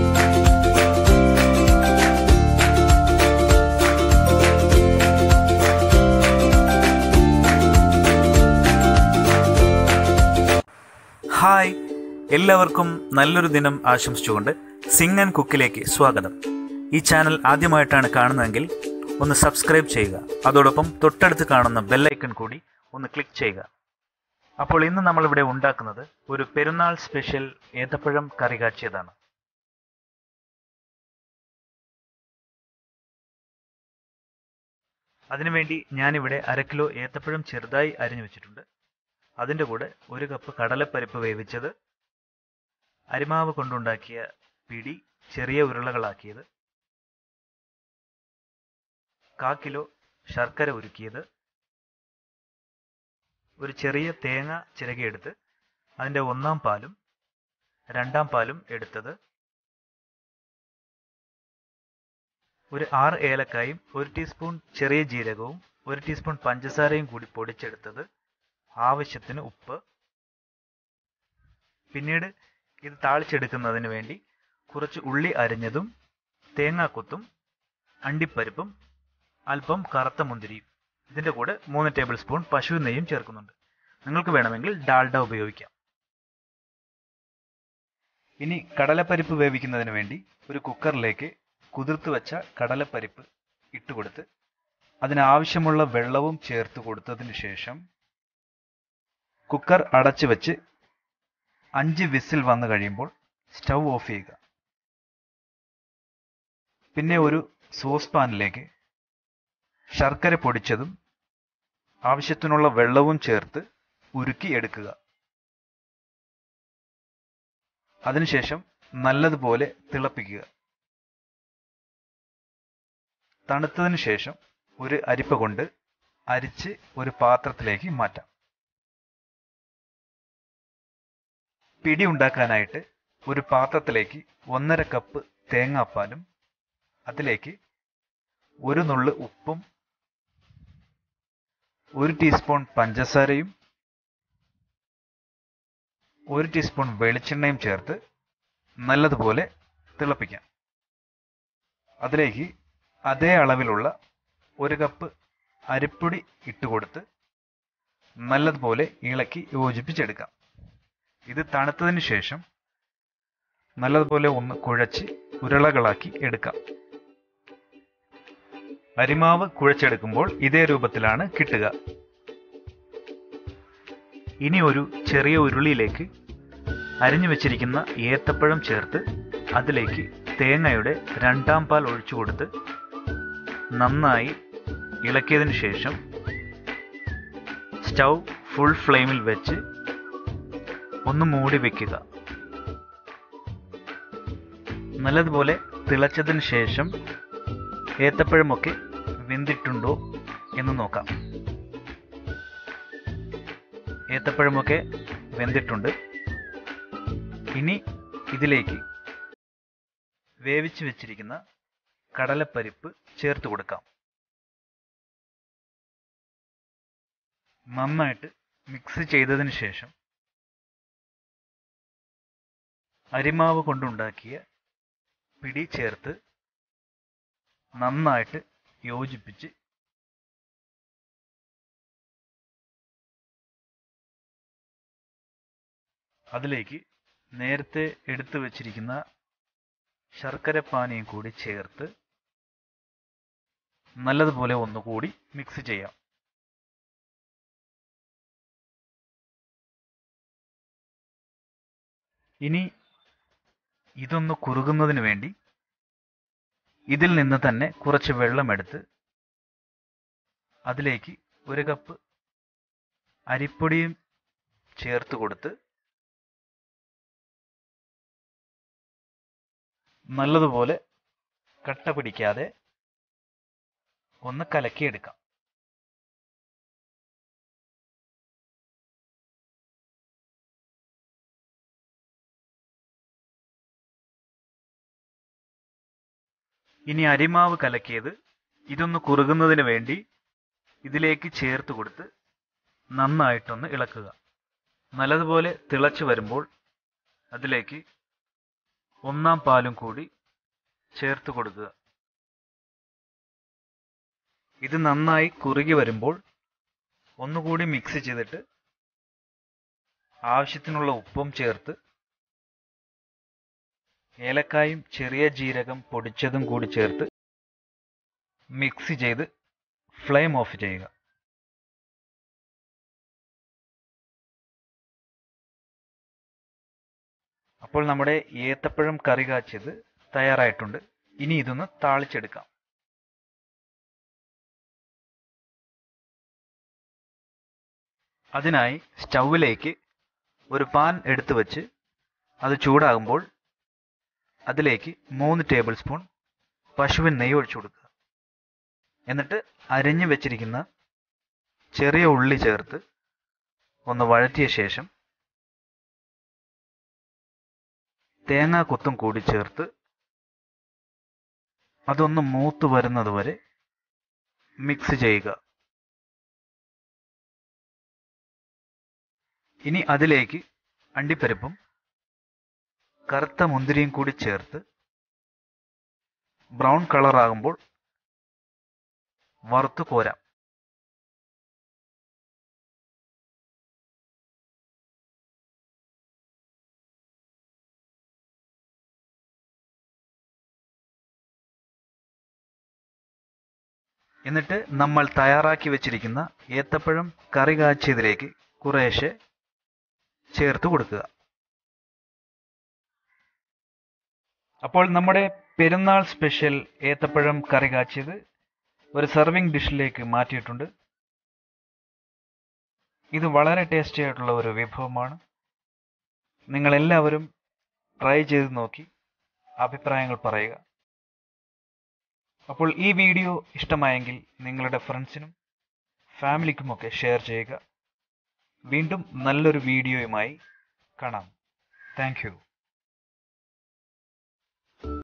hi എല്ലാവർക്കും നല്ലൊരു ദിനം ആശംസിച്ചുകൊണ്ട് സിംഗ് ആൻഡ് കുക്കിലേക്ക് സ്വാഗതം ഈ ചാനൽ ആദ്യമായിട്ടാണ് കാണുന്നതെങ്കിൽ ഒന്ന് സബ്സ്ക്രൈബ് ചെയ്യുക അതോടൊപ്പം തൊട്ടടുത്ത് കാണുന്ന ബെല്ലൈക്കൺ കൂടി ഒന്ന് ക്ലിക്ക് ചെയ്യുക അപ്പോൾ ഇന്ന് നമ്മളിവിടെ ഉണ്ടാക്കുന്നത് ഒരു പെരുന്നാൾ സ്പെഷ്യൽ ഏത്തപ്പഴം കറി കാച്ചിയതാണ് അതിനുവേണ്ടി ഞാനിവിടെ അര കിലോ ഏത്തപ്പഴം ചെറുതായി അരിഞ്ഞു വെച്ചിട്ടുണ്ട് അതിൻ്റെ കൂടെ ഒരു കപ്പ് കടലപ്പരിപ്പ് വേവിച്ചത് അരിമാവ് കൊണ്ടുണ്ടാക്കിയ പിടി ചെറിയ ഉരുളകളാക്കിയത് കാ കിലോ ശർക്കര ഉരുക്കിയത് ഒരു ചെറിയ തേങ്ങ ചിരകിയെടുത്ത് അതിൻ്റെ ഒന്നാം പാലും രണ്ടാം പാലും എടുത്തത് ഒരു ആറ് ഏലക്കായും ഒരു ടീസ്പൂൺ ചെറിയ ജീരകവും ഒരു ടീസ്പൂൺ പഞ്ചസാരയും കൂടി പൊടിച്ചെടുത്തത് ആവശ്യത്തിന് ഉപ്പ് പിന്നീട് ഇത് താളിച്ചെടുക്കുന്നതിന് വേണ്ടി കുറച്ച് ഉള്ളി അരിഞ്ഞതും തേങ്ങാക്കൊത്തും അണ്ടിപ്പരിപ്പും അല്പം കറുത്ത മുന്തിരിയും ഇതിൻ്റെ കൂടെ മൂന്ന് ടേബിൾ സ്പൂൺ പശു നെയ്യും ചേർക്കുന്നുണ്ട് നിങ്ങൾക്ക് വേണമെങ്കിൽ ഡാൽഡ ഉപയോഗിക്കാം ഇനി കടലപ്പരിപ്പ് വേവിക്കുന്നതിന് വേണ്ടി ഒരു കുക്കറിലേക്ക് കുതിർത്ത് വെച്ച കടലപ്പരിപ്പ് ഇട്ടുകൊടുത്ത് അതിനാവശ്യമുള്ള വെള്ളവും ചേർത്ത് കൊടുത്തതിന് ശേഷം കുക്കർ അടച്ചു വെച്ച് അഞ്ച് വിസിൽ വന്നു കഴിയുമ്പോൾ സ്റ്റൗ ഓഫ് ചെയ്യുക പിന്നെ ഒരു സോസ് പാനിലേക്ക് ശർക്കര പൊടിച്ചതും ആവശ്യത്തിനുള്ള വെള്ളവും ചേർത്ത് ഉരുക്കി എടുക്കുക അതിനുശേഷം നല്ലതുപോലെ തിളപ്പിക്കുക തണുത്തതിന് ശേഷം ഒരു അരിപ്പ കൊണ്ട് അരിച്ച് ഒരു പാത്രത്തിലേക്ക് മാറ്റാം പിടി ഉണ്ടാക്കാനായിട്ട് ഒരു പാത്രത്തിലേക്ക് ഒന്നര കപ്പ് തേങ്ങാപ്പാലും അതിലേക്ക് ഒരു നുള്ള് ഉപ്പും ഒരു ടീസ്പൂൺ പഞ്ചസാരയും ഒരു ടീസ്പൂൺ വെളിച്ചെണ്ണയും ചേർത്ത് നല്ലതുപോലെ തിളപ്പിക്കാം അതിലേക്ക് അതേ അളവിലുള്ള ഒരു കപ്പ് അരിപ്പൊടി ഇട്ടുകൊടുത്ത് നല്ലതുപോലെ ഇളക്കി യോജിപ്പിച്ചെടുക്കാം ഇത് തണുത്തതിന് ശേഷം നല്ലതുപോലെ ഒന്ന് കുഴച്ച് ഉരുളകളാക്കി എടുക്കാം അരിമാവ് കുഴച്ചെടുക്കുമ്പോൾ ഇതേ രൂപത്തിലാണ് കിട്ടുക ഇനി ഒരു ചെറിയ ഉരുളിയിലേക്ക് അരിഞ്ഞു വെച്ചിരിക്കുന്ന ഏത്തപ്പഴം ചേർത്ത് അതിലേക്ക് തേങ്ങയുടെ രണ്ടാം പാൽ ഒഴിച്ചു കൊടുത്ത് നന്നായി ഇളക്കിയതിനു ശേഷം സ്റ്റൗ ഫുൾ ഫ്ലെയിമിൽ വെച്ച് ഒന്ന് മൂടി വെക്കുക നല്ലതുപോലെ തിളച്ചതിന് ശേഷം ഏത്തപ്പഴമൊക്കെ വെന്തിട്ടുണ്ടോ എന്ന് നോക്കാം ഏത്തപ്പഴമൊക്കെ വെന്തിട്ടുണ്ട് ഇനി ഇതിലേക്ക് വേവിച്ച് വെച്ചിരിക്കുന്ന കടലപ്പരിപ്പ് ചേർത്ത് കൊടുക്കാം നന്നായിട്ട് മിക്സ് ചെയ്തതിന് ശേഷം അരിമാവ് കൊണ്ടുണ്ടാക്കിയ പിടി ചേർത്ത് നന്നായിട്ട് യോജിപ്പിച്ച് അതിലേക്ക് നേരത്തെ എടുത്തു വച്ചിരിക്കുന്ന ശർക്കര പാനിയും കൂടി ചേർത്ത് നല്ലതുപോലെ ഒന്നുകൂടി മിക്സ് ചെയ്യാം ഇനി ഇതൊന്ന് കുറുകുന്നതിന് വേണ്ടി ഇതിൽ നിന്ന് തന്നെ കുറച്ച് വെള്ളമെടുത്ത് അതിലേക്ക് ഒരു കപ്പ് അരിപ്പൊടിയും ചേർത്ത് കൊടുത്ത് നല്ലതുപോലെ കട്ട പിടിക്കാതെ ഒന്ന് കലക്കിയെടുക്കാം ഇനി അരിമാവ് കലക്കിയത് ഇതൊന്ന് കുറുകുന്നതിന് വേണ്ടി ഇതിലേക്ക് ചേർത്ത് കൊടുത്ത് നന്നായിട്ടൊന്ന് ഇളക്കുക നല്ലതുപോലെ തിളച്ചു വരുമ്പോൾ അതിലേക്ക് ഒന്നാം പാലും കൂടി ചേർത്ത് കൊടുക്കുക ഇത് നന്നായി കുറുകി വരുമ്പോൾ ഒന്നുകൂടി മിക്സ് ചെയ്തിട്ട് ആവശ്യത്തിനുള്ള ഉപ്പും ചേർത്ത് ഏലക്കായും ചെറിയ ജീരകം പൊടിച്ചതും കൂടി ചേർത്ത് മിക്സ് ചെയ്ത് ഫ്ലെയിം ഓഫ് ചെയ്യുക അപ്പോൾ നമ്മുടെ ഏത്തപ്പഴം കറി കാച്ചിയത് തയ്യാറായിട്ടുണ്ട് ഇനി ഇതൊന്ന് താളിച്ചെടുക്കാം അതിനായി സ്റ്റൗവിലേക്ക് ഒരു പാൻ എടുത്തു വച്ച് അത് ചൂടാകുമ്പോൾ അതിലേക്ക് മൂന്ന് ടേബിൾ സ്പൂൺ പശുവിൻ നെയ്യ് ഒഴിച്ചു കൊടുക്കുക എന്നിട്ട് അരിഞ്ഞു വെച്ചിരിക്കുന്ന ചെറിയ ഉള്ളി ചേർത്ത് ഒന്ന് വഴറ്റിയ ശേഷം തേങ്ങാ കൊത്തും കൂടി ചേർത്ത് അതൊന്ന് മൂത്ത് വരുന്നത് വരെ മിക്സ് ചെയ്യുക ഇനി അതിലേക്ക് അണ്ടിപ്പരിപ്പും കറുത്ത മുന്തിരിയും കൂടി ചേർത്ത് ബ്രൗൺ കളർ ആകുമ്പോൾ വറുത്ത് കോരാം എന്നിട്ട് നമ്മൾ തയ്യാറാക്കി വെച്ചിരിക്കുന്ന ഏത്തപ്പഴം കറി കാച്ചിയതിലേക്ക് കുറേശ്ശെ ചേർത്ത് കൊടുക്കുക അപ്പോൾ നമ്മുടെ പെരുന്നാൾ സ്പെഷ്യൽ ഏത്തപ്പഴം കറി കാച്ചിയത് ഒരു സെർവിങ് ഡിഷിലേക്ക് മാറ്റിയിട്ടുണ്ട് ഇത് വളരെ ടേസ്റ്റി ആയിട്ടുള്ള ഒരു വിഭവമാണ് നിങ്ങളെല്ലാവരും ട്രൈ ചെയ്ത് നോക്കി അഭിപ്രായങ്ങൾ പറയുക അപ്പോൾ ഈ വീഡിയോ ഇഷ്ടമായെങ്കിൽ നിങ്ങളുടെ ഫ്രണ്ട്സിനും ഫാമിലിക്കുമൊക്കെ ഷെയർ ചെയ്യുക വീണ്ടും നല്ലൊരു വീഡിയോയുമായി കാണാം താങ്ക്